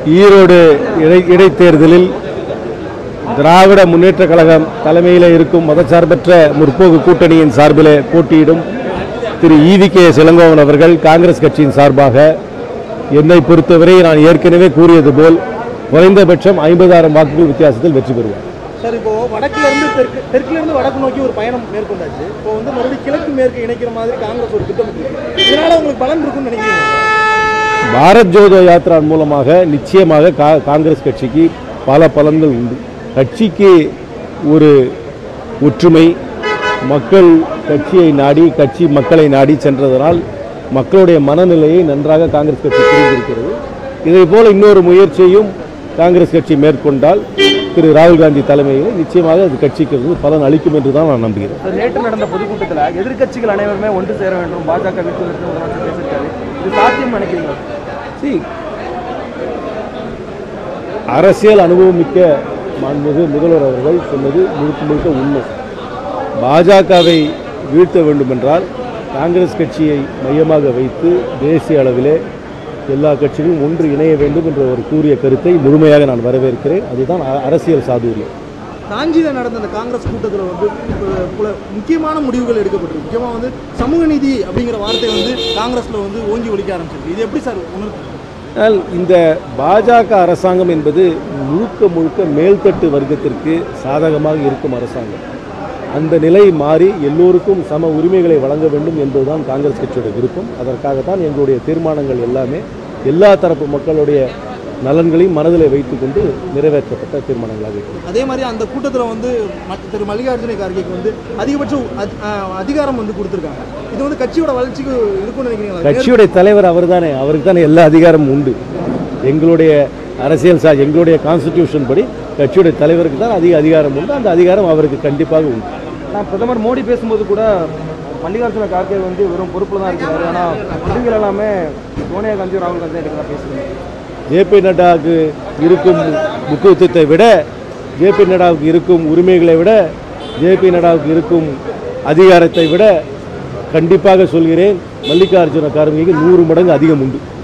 ஈரோடு இடை இடைத்தேர்தலில் திராவிட முன்னேற்ற கழகம் தலைமையில் இருக்கும் மதச்சார்பற்ற முற்போக்கு கூட்டணியின் சார்பில் போட்டியிடும் திரு ஈவி கே சிலங்கோவன் அவர்கள் காங்கிரஸ் கட்சியின் சார்பாக என்னை பொறுத்தவரை நான் ஏற்கனவே கூறியது போல் குறைந்தபட்சம் ஐம்பதாயிரம் வாக்குகள் வித்தியாசத்தில் வெற்றி பெறுவார் சார் இப்போ வடக்குல இருந்து தெற்கு தெற்குல இருந்து வடக்கு நோக்கி ஒரு பயணம் மேற்கொண்டாச்சு இப்போ வந்து மறுபடியும் கிழக்கு மேற்கு இணைக்கிற மாதிரி காங்கிரஸ் ஒரு திட்டம் இருக்கு இதனால உங்களுக்கு பலன் இருக்கும்னு நினைக்கிறீங்க பாரத் ஜோதோ யாத்ரா மூலமாக நிச்சயமாக கா காங்கிரஸ் கட்சிக்கு பல பலன்கள் உண்டு கட்சிக்கு ஒரு ஒற்றுமை மக்கள் கட்சியை நாடி கட்சி மக்களை நாடி சென்றதனால் மக்களுடைய மனநிலையை நன்றாக காங்கிரஸ் கட்சி புரிந்திருக்கிறது இதை போல இன்னொரு முயற்சியையும் காங்கிரஸ் கட்சி மேற்கொண்டால் திரு ராகுல் காந்தி தலைமையில் நிச்சயமாக அது கட்சிக்கு வந்து பலன் அளிக்கும் என்று தான் நான் நம்புகிறேன் சார், நேற்று நடந்த பொதுக்கூட்டத்தில் எதிர்க்கட்சிகள் அனைவருமே ஒன்று சேர வேண்டும் பாஜக வெற்றி பெற்று முதலமைச்சர் பேசியிருக்காரு இது சாத்தியம் நினைக்கிறீங்களா See, அரசியல் அனுபவம் மிக்க மாண்புமிகு முதல்வர் அவர்கள் சொன்னது முழுக்க முழுக்க உண்மை பாஜகவை வீழ்த்த வேண்டுமென்றால் காங்கிரஸ் கட்சியை மையமாக வைத்து தேசிய அளவிலே எல்லா கட்சிகளும் ஒன்று இணைய வேண்டும் என்ற ஒரு கூறிய கருத்தை முழுமையாக நான் வரவேற்கிறேன் அதுதான் அ- அரசியல் சாதுரியம் காஞ்சியில் நடந்த அந்த காங்கிரஸ் கூட்டத்தில் வந்து பல- பல முக்கியமான முடிவுகள் எடுக்கப்பட்டிருக்கு முக்கியமாக வந்து சமூக நீதி அப்படிங்கிற வார்த்தை வந்து காங்கிரஸில் வந்து ஓங்கி ஒலிக்க ஆரம்பிச்சிருக்கு இது எப்படி சார் உணர்த்து ஆனால் இந்த பாஜக அரசாங்கம் என்பது முழுக்க முழுக்க மேல்தட்டு வர்க்கத்திற்கு சாதகமாக இருக்கும் அரசாங்கம் அந்த நிலை மாறி எல்லோருக்கும் சம உரிமைகளை வழங்க வேண்டும் என்பதுதான் காங்கிரஸ் கட்சியோட விருப்பம் அதற்காகத்தான் எங்களுடைய தீர்மானங்கள் எல்லாமே எல்லா தரப்பு மக்களுடைய நலன்களையும் மனதில் வைத்துக்கொண்டு நிறைவேற்றப்பட்ட தீர்மானங்களாக இருக்கிறது அதே மாதிரி அந்த கூட்டத்தில் வந்து ம- திரு மல்லிகார்ஜுன கார்கேக்கு வந்து அதிகபட்ச அத்- அஹ் அதிகாரம் வந்து கொடுத்துருக்காங்க இது வந்து கட்சியோட வளர்ச்சிக்கு இருக்கும்னு நினைக்கிறீங்களா கட்சியுடைய தலைவர் அவர்தானே அவருக்கு தானே எல்லா அதிகாரமும் உண்டு எங்களுடைய அரசியல் சா எங்களுடைய கான்ஸ்டிடியூஷன் படி கட்சியுடைய தலைவருக்கு தான் அதிக அதிகாரம் உண்டு அந்த அதிகாரம் அவருக்கு கண்டிப்பாக உண்டு நான் பிரதமர் மோடி பேசும்போது கூட மல்லிகார்ஜுன கார்கே வந்து வெறும் பொறுப்பில் தான் இருக்கிறாரு ஆனால் இதுங்கள் எல்லாமே சோனியா காந்தி ராகுல் காந்தி இருக்கிறதா பேசுகிறேன் ஜேபி நட்டாவுக்கு இருக்கும் முக்கியத்துவத்தை விட ஜேபி நட்டாவுக்கு இருக்கும் உரிமைகளை விட ஜேபி நட்டாவுக்கு இருக்கும் அதிகாரத்தை விட கண்டிப்பாக சொல்கிறேன் மல்லிகார்ஜுன கார்கேக்கு நூறு மடங்கு அதிகம் உண்டு